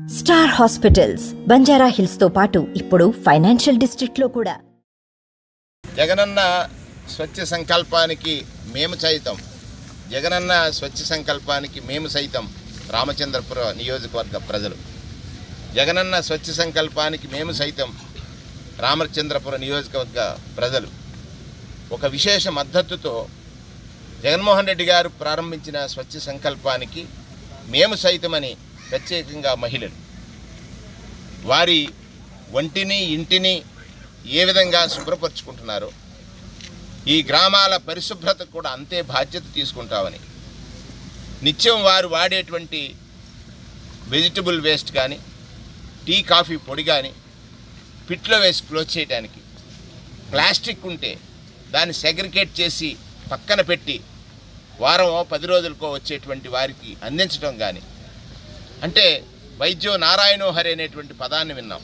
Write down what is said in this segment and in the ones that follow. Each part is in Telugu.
స్టార్ హాస్పిటల్స్ బంజారా హిల్స్ తో పాటు ఇప్పుడు ఫైనాన్షియల్ డిస్ట్రిక్ట్ లో కూడా జగనన్న స్వచ్ఛ సంకల్పానికి మేము సైతం జగనన్న స్వచ్ఛ సంకల్పానికి మేము సైతం రామచంద్రపుర నియోజకవర్గ ప్రజలు జగనన్న స్వచ్ఛ సంకల్పానికి మేము సైతం రామచంద్రపుర నియోజకవర్గ ప్రజలు ఒక విశేష మద్దతుతో జగన్మోహన్ రెడ్డి గారు ప్రారంభించిన స్వచ్ఛ సంకల్పానికి మేము సైతమని ప్రత్యేకంగా మహిళలు వారి ఒంటిని ఇంటిని ఏ విధంగా శుభ్రపరుచుకుంటున్నారో ఈ గ్రామాల పరిశుభ్రత కూడా అంతే బాధ్యత తీసుకుంటామని నిత్యం వారు వాడేటువంటి వెజిటబుల్ వేస్ట్ కానీ టీ కాఫీ పొడి కానీ పిట్లో వేసి క్లోజ్ చేయడానికి ప్లాస్టిక్ ఉంటే దాన్ని సెగ్రిగేట్ చేసి పక్కన పెట్టి వారమో పది రోజులకో వచ్చేటువంటి వారికి అందించడం కానీ అంటే వైద్యో నారాయణో హరి అనేటువంటి పదాన్ని విన్నాం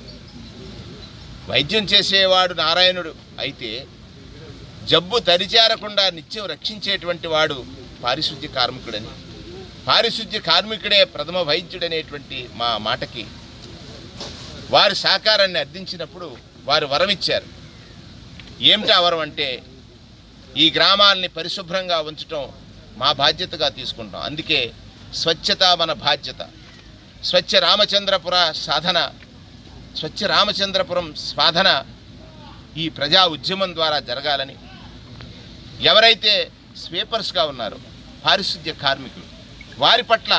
వైద్యం చేసేవాడు నారాయణుడు అయితే జబ్బు తరిచేరకుండా నిత్యం రక్షించేటువంటి వాడు పారిశుద్ధ్య కార్మికుడని పారిశుద్ధ్య కార్మికుడే ప్రథమ వైద్యుడనేటువంటి మా మాటకి వారి సహకారాన్ని అర్థించినప్పుడు వారు వరమిచ్చారు ఏమిటి ఆ వరం అంటే ఈ గ్రామాలని పరిశుభ్రంగా ఉంచటం మా బాధ్యతగా తీసుకుంటాం అందుకే స్వచ్ఛత మన బాధ్యత స్వచ్ఛ రామచంద్రపుర సాధన స్వచ్ఛ రామచంద్రపురం సాధన ఈ ప్రజా ఉద్యమం ద్వారా జరగాలని ఎవరైతే స్వీపర్స్గా ఉన్నారో పారిశుద్ధ్య కార్మికులు వారి పట్ల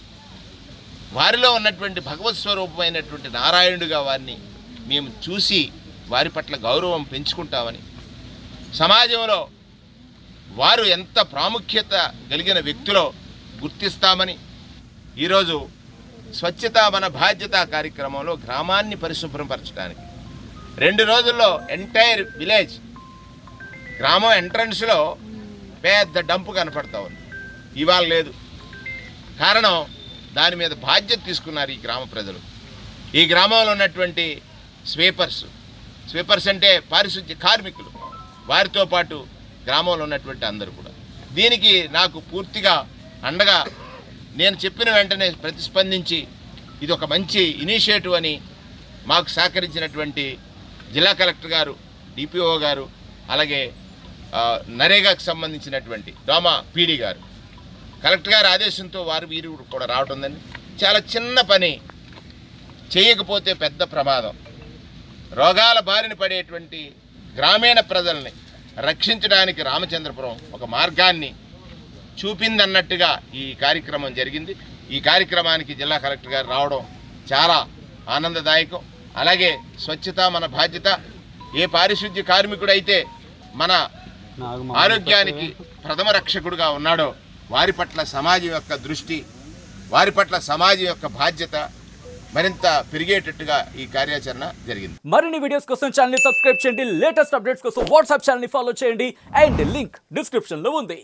వారిలో ఉన్నటువంటి భగవత్ స్వరూపమైనటువంటి నారాయణుడిగా వారిని మేము చూసి వారి పట్ల గౌరవం పెంచుకుంటామని సమాజంలో వారు ఎంత ప్రాముఖ్యత కలిగిన వ్యక్తులో గుర్తిస్తామని ఈరోజు స్వచ్ఛత మన బాధ్యత కార్యక్రమంలో గ్రామాన్ని పరిశుభ్రపరచడానికి రెండు రోజుల్లో ఎంటైర్ విలేజ్ గ్రామం ఎంట్రన్స్లో పెద్ద డంపు కనపడతా ఉంది ఇవాళ లేదు కారణం దాని మీద బాధ్యత తీసుకున్నారు ఈ గ్రామ ప్రజలు ఈ గ్రామంలో ఉన్నటువంటి స్వీపర్స్ స్వీపర్స్ అంటే పారిశుద్ధ్య కార్మికులు వారితో పాటు గ్రామంలో ఉన్నటువంటి అందరూ కూడా దీనికి నాకు పూర్తిగా అండగా నేను చెప్పిన వెంటనే ప్రతిస్పందించి ఇది ఒక మంచి ఇనిషియేటివ్ అని మాకు సహకరించినటువంటి జిల్లా కలెక్టర్ గారు డిపిఓ గారు అలాగే ఆ, నరేగాకు సంబంధించినటువంటి డోమా పీడీ గారు కలెక్టర్ గారి ఆదేశంతో వారు వీరు కూడా రావడం ఉందండి చాలా చిన్న పని చేయకపోతే పెద్ద ప్రమాదం రోగాల బారిన పడేటువంటి గ్రామీణ ప్రజల్ని రక్షించడానికి రామచంద్రపురం ఒక మార్గాన్ని చూపిందన్నట్టుగా ఈ కార్యక్రమం జరిగింది ఈ కార్యక్రమానికి జిల్లా కలెక్టర్ గారు రావడం చాలా ఆనందదాయకం అలాగే స్వచ్ఛత మన బాధ్యత ఏ పారిశుద్ధ్య కార్మికుడైతే మన ఆరోగ్యానికి ప్రథమ రక్షకుడుగా ఉన్నాడో వారి పట్ల సమాజం యొక్క దృష్టి వారి పట్ల సమాజం యొక్క బాధ్యత మరింత పెరిగేటట్టుగా ఈ కార్యాచరణ జరిగింది మరిన్ని వీడియోస్ కోసం ఛానల్ సబ్స్క్రైబ్ చేయండి లేటెస్ట్ అప్డేట్స్ కోసం వాట్సాప్ ఛానల్ ఫాలో చేయండి అండ్ లింక్ డిస్క్రిప్షన్ లో ఉంది